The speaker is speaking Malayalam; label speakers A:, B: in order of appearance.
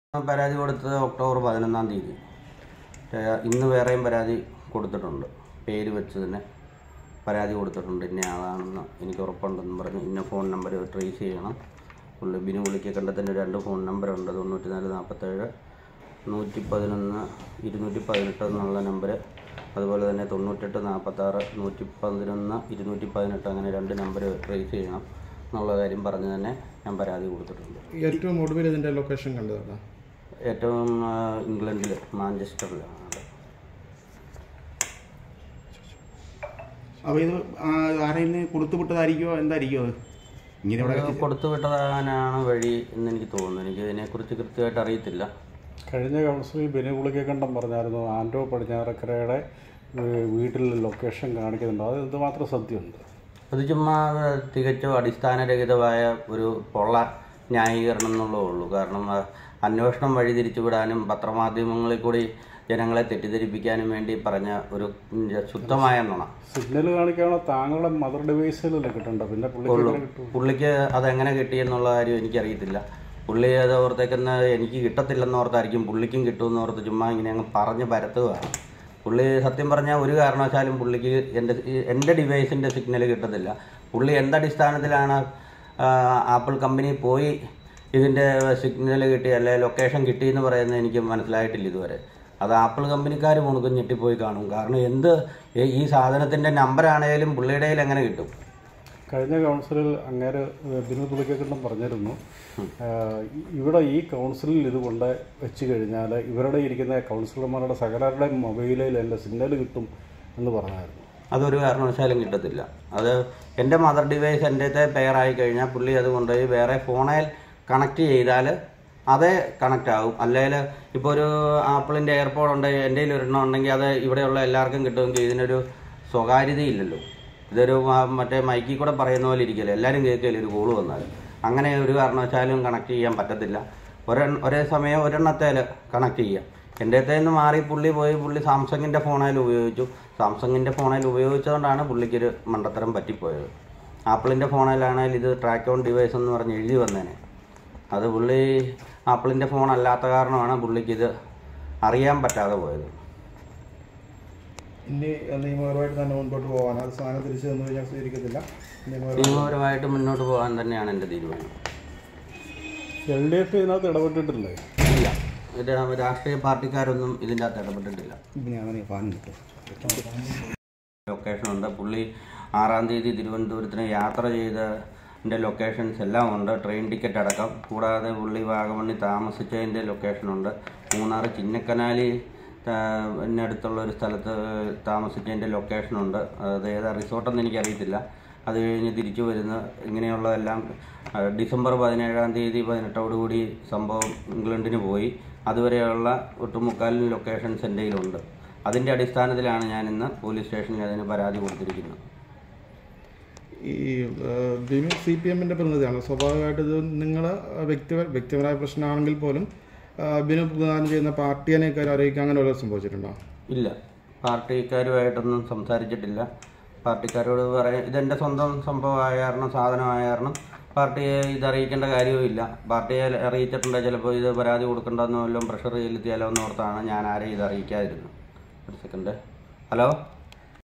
A: പരാതി കൊടുത്തത് ഒക്ടോബർ പതിനൊന്നാം തീയതി ഏഹ് ഇന്ന് വേറെയും പരാതി കൊടുത്തിട്ടുണ്ട് പേര് വെച്ച് തന്നെ പരാതി കൊടുത്തിട്ടുണ്ട് ഇന്ന ആളാണെന്ന് എനിക്ക് ഉറപ്പുണ്ടെന്ന് പറഞ്ഞ് ഇന്ന ഫോൺ നമ്പർ ട്രേസ് ചെയ്യണം പുള്ളി ബിനു വിളിക്ക് കണ്ടെത്തേണ്ട രണ്ട് ഫോൺ നമ്പറുണ്ട് തൊണ്ണൂറ്റി നാല് നാൽപ്പത്തേഴ് നൂറ്റി പതിനൊന്ന് ഇരുന്നൂറ്റി പതിനെട്ട് എന്നുള്ള നമ്പർ അതുപോലെ തന്നെ തൊണ്ണൂറ്റെട്ട് നാൽപ്പത്താറ് നൂറ്റി പതിനൊന്ന് ഇരുന്നൂറ്റി പതിനെട്ട് അങ്ങനെ രണ്ട് നമ്പർ ട്രേസ് ചെയ്യണം എന്നുള്ള കാര്യം പറഞ്ഞ് തന്നെ ഞാൻ പരാതി കൊടുത്തിട്ടുണ്ട്
B: ഏറ്റവും ഒടുവിൽ ഇതിന്റെ ലൊക്കേഷൻ കണ്ടതാണ്
A: ഏറ്റവും ആ, ഇംഗ്ലണ്ടിൽ മാഞ്ചസ്റ്ററിലാണ് അത്.
C: അപ്പോൾ ഇത് ആരെങ്കിലും കൊടുത്തു വിട്ടതായിരിക്കുമോ എന്തായിരിക്കും അത് ഇങ്ങനെ ഇവിടെ
A: ഇത് കൊടുത്തു വിട്ടതാകാനാണ് വഴി എന്ന് എനിക്ക് തോന്നുന്നു എനിക്ക് ഇതിനെക്കുറിച്ച് കൃത്യമായിട്ട് അറിയത്തില്ല
D: കഴിഞ്ഞ കൗൺസിലിൽ ബിനു പുളിക്കക്കണ്ടം പറഞ്ഞായിരുന്നു ആൻഡോ പടിഞ്ഞാറക്കരയുടെ ഏഹ്, വീട്ടിൽ ലൊക്കേഷൻ കാണിക്കുന്നുണ്ട് അത് എന്തുമാത്രം സത്യമുണ്ട്
A: അത് ചുമ്മാ അത് തികച്ചും അടിസ്ഥാനരഹിതമായ ഒരു പൊള്ള ന്യായീകരണം എന്നുള്ളതേ ഉള്ളൂ കാരണം ആ, അന്വേഷണം വഴിതിരിച്ചുവിടാനും പത്രമാധ്യമങ്ങളിൽ കൂടി ജനങ്ങളെ തെറ്റിദ്ധരിപ്പിക്കാനും വേണ്ടി പറഞ്ഞ ഒരു ഉം, ശുദ്ധമായ നുണ
D: സിഗ്നൽ കാണിക്കാണോ താങ്കളുടെ മദർ ഡിവൈസിലല്ലേ കിട്ടണ്ട പിന്നെ പുള്ളിക്ക്
A: ഉള്ളൂ
D: എങ്ങനെ കിട്ടും
A: പുള്ളിക്ക് അതെങ്ങനെ കിട്ടിയെന്നുള്ള കാര്യം എനിക്കറിയത്തില്ല പുള്ളി അത് ഓർത്തേക്കുന്ന എനിക്ക് കിട്ടത്തില്ലെന്ന് ഓർത്തായിരിക്കും പുള്ളിക്കും കിട്ടുമെന്ന് ഓർത്ത് ചുമ്മാ ഇങ്ങനെ അങ്ങ് പറഞ്ഞ് പരത്തുകയാണ് പുള്ളി സത്യം പറഞ്ഞാൽ ഒരു കാരണവശാലും പുള്ളിക്ക് എൻ്റെ എൻ്റെ ഡിവൈസിൻ്റെ സിഗ്നൽ കിട്ടത്തില്ല പുള്ളി എന്തടിസ്ഥാനത്തിലാണ് ആ, ആപ്പിൾ കമ്പനി പോയി ഇതിൻ്റെ സിഗ്നൽ കിട്ടി അല്ലെ ലൊക്കേഷൻ കിട്ടിയെന്ന് പറയുന്നത് എനിക്ക് മനസ്സിലായിട്ടില്ല ഇതുവരെ അത് ആപ്പിൾ കമ്പനിക്കാർ മുണുക്കും ഞെട്ടിപ്പോയി കാണും കാരണം എന്ത് ഈ- ഈ സാധനത്തിൻ്റെ നമ്പറാണേലും പുള്ളിയുടെ കയ്യിൽ എങ്ങനെ കിട്ടും
D: കഴിഞ്ഞ കൗൺസിലിൽ അങ്ങേര് ബിനു പുളിക്കക്കണ്ടം പറഞ്ഞിരുന്നു ഏഹ്, ഇവിടെ ഈ കൗൺസിലിൽ ഇത് കൊണ്ട് വെച്ച് കഴിഞ്ഞാൽ ഇവരുടെ ഇരിക്കുന്ന കൗൺസിലർമാരുടെ സകലരുടെയും മൊബൈലിൽ എൻ്റെ സിഗ്നൽ കിട്ടും എന്ന് പറഞ്ഞായിരുന്നു
A: അതൊരു കാരണവശാലും കിട്ടത്തില്ല അത് എൻ്റെ മദർ ഡിവൈസ് എൻ്റെ പെയറായി കഴിഞ്ഞാൽ പുള്ളി അത് കൊണ്ടുപോയി വേറെ ഫോണിൽ കണക്ട് ചെയ്താൽ അതേ കണക്റ്റ് ആകും അല്ലെങ്കിൽ ഇപ്പോൾ ഒരു ആപ്പിളിൻ്റെ എയർപോഡ് ഉണ്ട് എൻ്റെ കയ്യിൽ ഒരെണ്ണം ഉണ്ടെങ്കിൽ അത് ഇവിടെയുള്ള എല്ലാവർക്കും കിട്ടുമെങ്കിൽ ഇതിനൊരു സ്വകാര്യതയില്ലല്ലോ ഇതൊരു ആ, മറ്റേ മൈക്കിൽ കൂടെ പറയുന്ന പോലെ ഇരിക്കില്ല എല്ലാവരും കേൾക്കില്ല ഒരു കോള് വന്നാൽ അങ്ങനെ ഒരു കാരണവശാലും കണക്ട് ചെയ്യാൻ പറ്റത്തില്ല ഒരെ ഒരേ സമയം ഒരെണ്ണത്തേൽ കണക്ട് ചെയ്യാം എൻ്റെ നിന്ന് മാറി പുള്ളി പോയി പുള്ളി സാംസങ്ങിൻ്റെ ഫോണിൽ ഉപയോഗിച്ചു സാംസങ്ങിൻ്റെ ഫോണിൽ ഉപയോഗിച്ചതുകൊണ്ടാണ് പുള്ളിക്കൊരു മണ്ടത്തരം പറ്റിപ്പോയത് ആപ്പിളിൻ്റെ ഫോണിലാണെങ്കിൽ ഇത് ട്രാക്ക് ഓൺ ഡിവൈസ് എന്ന് പറഞ്ഞ് എഴുതി വന്നേനെ അത് പുള്ളി ആപ്പിളിൻ്റെ ഫോൺ അല്ലാത്ത കാരണമാണ് പുള്ളിക്ക് ഇത് അറിയാൻ പറ്റാതെ പോയത്
B: ഇനി നിയമപരമായിട്ട് തന്നെ മുൻപോട്ട് പോകാൻ അത് സാധനം തിരിച്ചു തന്നു കഴിഞ്ഞാൽ സ്വീകരിക്കത്തില്ല നിയമപരമായി
A: നിയമപരമായിട്ട് മുന്നോട്ട് പോകാൻ തന്നെയാണ് എൻ്റെ തീരുമാനം
D: എൽ ഡി എഫ് ഇതിനകത്ത് ഇടപെട്ടിട്ടില്ലേ
A: ഇല്ല ഇത് രാഷ്ട്രീയ പാർട്ടിക്കാരൊന്നും ഇതിൻ്റെ അകത്ത് ഇടപെട്ടിട്ടില്ല
C: ഇപ്പം ഞാൻ ഫാൻ കിട്ടും
A: ലൊക്കേഷൻ ഉണ്ട് പുള്ളി ആറാം തീയതി തിരുവനന്തപുരത്തിന് യാത്ര ചെയ്ത എൻ്റെ ലൊക്കേഷൻസ് എല്ലാം ഉണ്ട് ട്രെയിൻ ടിക്കറ്റ് അടക്കം കൂടാതെ പുള്ളി വാഗമണ്ണി താമസിച്ചതിൻ്റെ ലൊക്കേഷനുണ്ട് മൂന്നാർ ചിന്നക്കനാലി പിന്നെ അടുത്തുള്ള ഒരു സ്ഥലത്ത് താമസിച്ചതിൻ്റെ ലൊക്കേഷനുണ്ട് അത് ഏതാ റിസോർട്ടെന്ന് എനിക്കറിയത്തില്ല അത് കഴിഞ്ഞ് തിരിച്ചു വരുന്ന ഇങ്ങനെയുള്ളതെല്ലാം ആ, ഡിസംബർ പതിനേഴാം തീയതി പതിനെട്ടോടുകൂടി സംഭവം ഇംഗ്ലണ്ടിന് പോയി അതുവരെയുള്ള ഒട്ടുമുക്കാലും ലൊക്കേഷൻസ് എൻ്റെ കയ്യിലുണ്ട് അതിൻ്റെ അടിസ്ഥാനത്തിലാണ് ഞാൻ ഇന്ന് പോലീസ് സ്റ്റേഷനിൽ അതിന് പരാതി കൊടുത്തിരിക്കുന്നത്
B: ഈ ബിനു സി പി എമ്മിൻ്റെ പ്രതിനിധിയാണ് സ്വാഭാവികമായിട്ട് ഇത് നിങ്ങൾ വ്യക്തി വ്യക്തിപരമായ പ്രശ്നമാണെങ്കിൽ പോലും ആ, ബിനു പ്രദാനം ചെയ്യുന്ന പാർട്ടിയെ കാര്യം അറിയിക്കാൻ അങ്ങനെ വല്ലതും സംഭവിച്ചിട്ടുണ്ടോ
A: ഇല്ല പാർട്ടിക്കാരുമായിട്ടൊന്നും സംസാരിച്ചിട്ടില്ല പാർട്ടിക്കാരോട് പറയാൻ ഇതെൻ്റെ സ്വന്തം സംഭവമായ കാരണം സാധനമായ കാരണം പാർട്ടിയെ ഇത് അറിയിക്കേണ്ട കാര്യവുമില്ല പാർട്ടിയെ അറിയിച്ചിട്ടുണ്ടെങ്കിൽ ചിലപ്പോൾ ഇത് പരാതി കൊടുക്കേണ്ടെന്ന് വല്ലതും പ്രഷർ ചെലുത്തിയാലോ എന്ന് ഓർത്താണ് ഞാൻ ആരെയും ഇത് അറിയിക്കാതിരുന്നത് ഒരു സെക്കൻഡ് ഹലോ